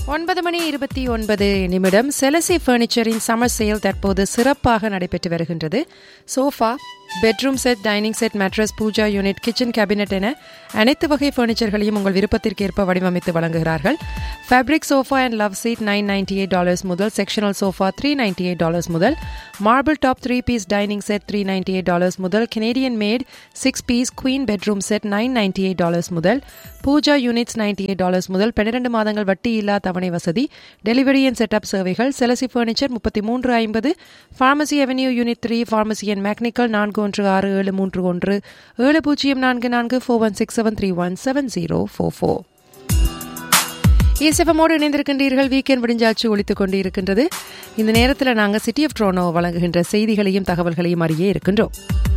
ஒன்பது மணி இருபத்தி ஒன்பது நிமிடம் செலசி ஃபர்னிச்சரின் சம்மர் சேல் தற்போது சிறப்பாக நடைபெற்று வருகின்றது sofa bedroom set dining set mattress pooja unit kitchen cabinet என அனைத்து வகை ஃபர்னிச்சர்களையும் உங்கள் விருப்பத்திற்கு ஏற்ப வடிவமைத்து வழங்குகிறார்கள் fabric sofa and love seat nine ninety eight dollars முதல் sectional sofa three ninety eight dollars முதல் marble top three piece dining set three ninety eight dollars முதல் Canadian made six piece queen bedroom set nine ninety eight dollars முதல் pooja units ninety eight dollars முதல் பன்னிரண்டு மாதங்கள் வட்டி இல்லா தவணை வசதி டெலிவரி அண்ட் செட்டப் சேவைகள் செலசி ஃபர்னிச்சர் முப்பத்தி மூன்று ஐம்பது pharmacy avenue unit three pharmacy and மேக்னிக்கல் நான்கு ஒன்று ஆறு ஏழு மூன்று ஒன்று ஏழு பூஜ்ஜியம் நான்கு நான்கு four one six seven three one seven zero four four இஎஸ்எஃப்எம்மோடு இணைந்திருக்கின்றீர்கள் வீக்கெண்ட் விடிஞ்சாச்சு ஒழித்துக் கொண்டு இருக்கின்றது இந்த நேரத்தில் நாங்கள் சிட்டி ஆஃப் ட்ரோனோ வழங்குகின்ற செய்திகளையும் தகவல்களையும் அறிய இருக்கின்றோம்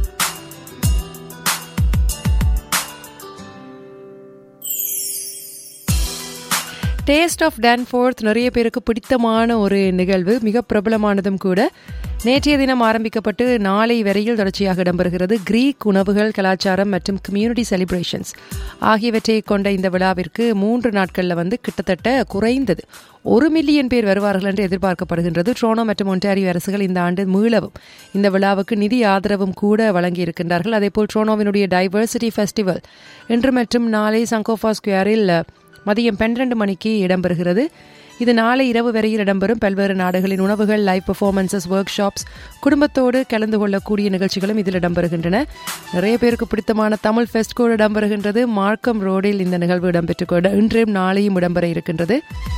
டேஸ்ட் ஆஃப் டேன்ஃபோர்த் நிறைய பேருக்கு பிடித்தமான ஒரு நிகழ்வு மிக பிரபலமானதும் கூட நேற்றைய தினம் ஆரம்பிக்கப்பட்டு நாளை வரையில் தொடர்ச்சியாக இடம்பெறுகிறது கிரீக் உணவுகள் கலாச்சாரம் மற்றும் கம்யூனிட்டி செலிப்ரேஷன்ஸ் ஆகியவற்றை கொண்ட இந்த விழாவிற்கு மூன்று நாட்களில் வந்து கிட்டத்தட்ட குறைந்தது ஒரு மில்லியன் பேர் வருவார்கள் என்று எதிர்பார்க்கப்படுகின்றது ட்ரோனோ மற்றும் ஒன்டாரியோ அரசுகள் இந்த ஆண்டு மீளவும் இந்த விழாவுக்கு நிதி ஆதரவும் கூட வழங்கியிருக்கின்றார்கள் அதேபோல் ட்ரோனோவினுடைய டைவர்சிட்டி ஃபெஸ்டிவல் இன்று மற்றும் நாளை சங்கோஃபா ஸ்கொயரில் மதியம் பன்னிரண்டு மணிக்கு இடம்பெறுகிறது இது நாளை இரவு வரையில் இடம்பெறும் பல்வேறு நாடுகளின் உணவுகள் லைவ் பெர்ஃபார்மன்சஸ் ஒர்க் ஷாப்ஸ் குடும்பத்தோடு கலந்து கொள்ளக்கூடிய நிகழ்ச்சிகளும் இதில் இடம்பெறுகின்றன நிறைய பேருக்கு பிடித்தமான தமிழ் ஃபெஸ்ட் கூட இடம்பெறுகின்றது மார்க்கம் ரோடில் இந்த நிகழ்வு இடம்பெற்றுக் கொண்டு இன்றையும் நாளையும் இடம்பெற இருக்கின்றது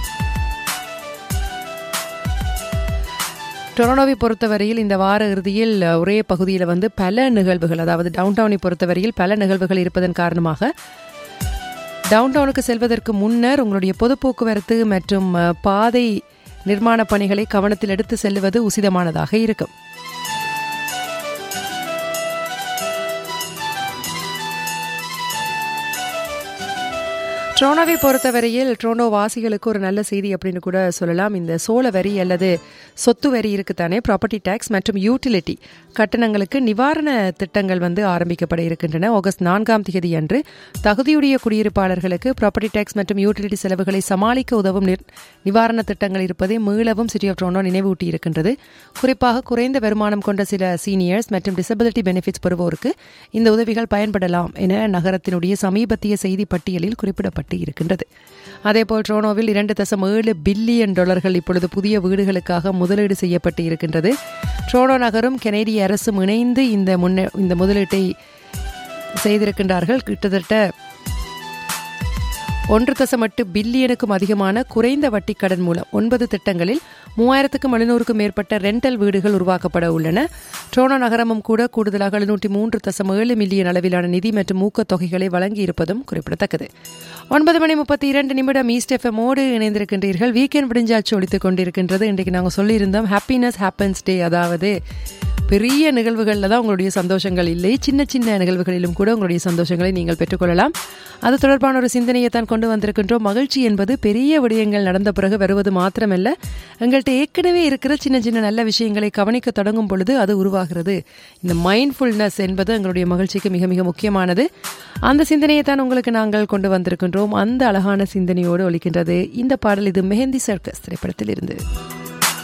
டொரனோவை பொறுத்தவரையில் இந்த வார இறுதியில் ஒரே பகுதியில் வந்து பல நிகழ்வுகள் அதாவது டவுன் டவுனை பொறுத்தவரையில் பல நிகழ்வுகள் இருப்பதன் காரணமாக டவுன் டவுனுக்கு செல்வதற்கு முன்னர் உங்களுடைய பொது போக்குவரத்து மற்றும் பாதை நிர்மாண பணிகளை கவனத்தில் எடுத்து செல்வது உசிதமானதாக இருக்கும் ட்ரோனோவை பொறுத்தவரையில் ட்ரோனோ வாசிகளுக்கு ஒரு நல்ல செய்தி அப்படின்னு கூட சொல்லலாம் இந்த சோள வரி அல்லது சொத்து வரி இருக்குத்தானே ப்ராப்பர்ட்டி டேக்ஸ் மற்றும் யூட்டிலிட்டி கட்டணங்களுக்கு நிவாரண திட்டங்கள் வந்து ஆரம்பிக்கப்பட இருக்கின்றன ஆகஸ்ட் நான்காம் தேதி அன்று தகுதியுடைய குடியிருப்பாளர்களுக்கு ப்ராப்பர்ட்டி டேக்ஸ் மற்றும் யூட்டிலிட்டி செலவுகளை சமாளிக்க உதவும் நிவாரண திட்டங்கள் இருப்பதை மீளவும் சிட்டி ஆஃப் ட்ரோனோ நினைவூட்டி இருக்கின்றது குறிப்பாக குறைந்த வருமானம் கொண்ட சில சீனியர்ஸ் மற்றும் டிசபிலிட்டி பெனிஃபிட்ஸ் பெறுவோருக்கு இந்த உதவிகள் பயன்படலாம் என நகரத்தினுடைய சமீபத்திய செய்தி பட்டியலில் குறிப்பிடப்பட்டு செய்யப்பட்டு இருக்கின்றது அதேபோல் ட்ரோனோவில் இரண்டு தசம் ஏழு பில்லியன் டாலர்கள் இப்பொழுது புதிய வீடுகளுக்காக முதலீடு செய்யப்பட்டு இருக்கின்றது ட்ரோனோ நகரும் கெனடிய அரசும் இணைந்து இந்த முன்னே இந்த முதலீட்டை செய்திருக்கின்றார்கள் கிட்டத்தட்ட ஒன்று தசம் எட்டு பில்லியனுக்கும் அதிகமான குறைந்த வட்டி கடன் மூலம் ஒன்பது திட்டங்களில் மூவாயிரத்துக்கும் எழுநூறுக்கும் மேற்பட்ட ரெண்டல் வீடுகள் உருவாக்கப்பட உள்ளன ட்ரோனோ நகரமும் கூட கூடுதலாக எழுநூற்றி மூன்று தசம் ஏழு மில்லியன் அளவிலான நிதி மற்றும் ஊக்கத்தொகைகளை வழங்கியிருப்பதும் குறிப்பிடத்தக்கது ஒன்பது மணி முப்பத்தி இரண்டு நிமிடம் ஈஸ்ட் எஃப்எம்மோடு இணைந்திருக்கின்றீர்கள் வீக்கெண்ட் விடிஞ்சாச்சு ஒழித்துக் கொண்டிருக்கின்றது இன்றைக்கு நாங்கள் சொல்லியிருந்தோம் ஹாப்பினஸ் ஹாப்பன்ஸ் டே அதாவது பெரிய நிகழ்வுகளில் தான் உங்களுடைய சந்தோஷங்கள் இல்லை சின்ன சின்ன நிகழ்வுகளிலும் கூட உங்களுடைய சந்தோஷங்களை நீங்கள் பெற்றுக்கொள்ளலாம் அது தொடர்பான ஒரு சிந்தனையை தான் கொண்டு வந்திருக்கின்றோம் மகிழ்ச்சி என்பது பெரிய விடயங்கள் நடந்த பிறகு வருவது மாத்திரமல்ல எங்கள்கிட்ட ஏற்கனவே இருக்கிற சின்ன சின்ன நல்ல விஷயங்களை கவனிக்க தொடங்கும் பொழுது அது உருவாகிறது இந்த மைண்ட்ஃபுல்னஸ் என்பது எங்களுடைய மகிழ்ச்சிக்கு மிக மிக முக்கியமானது அந்த சிந்தனையை தான் உங்களுக்கு நாங்கள் கொண்டு வந்திருக்கின்றோம் அந்த அழகான சிந்தனையோடு ஒழிக்கின்றது இந்த பாடல் இது மெஹந்தி சர்க்கஸ் திரைப்படத்தில் இருந்து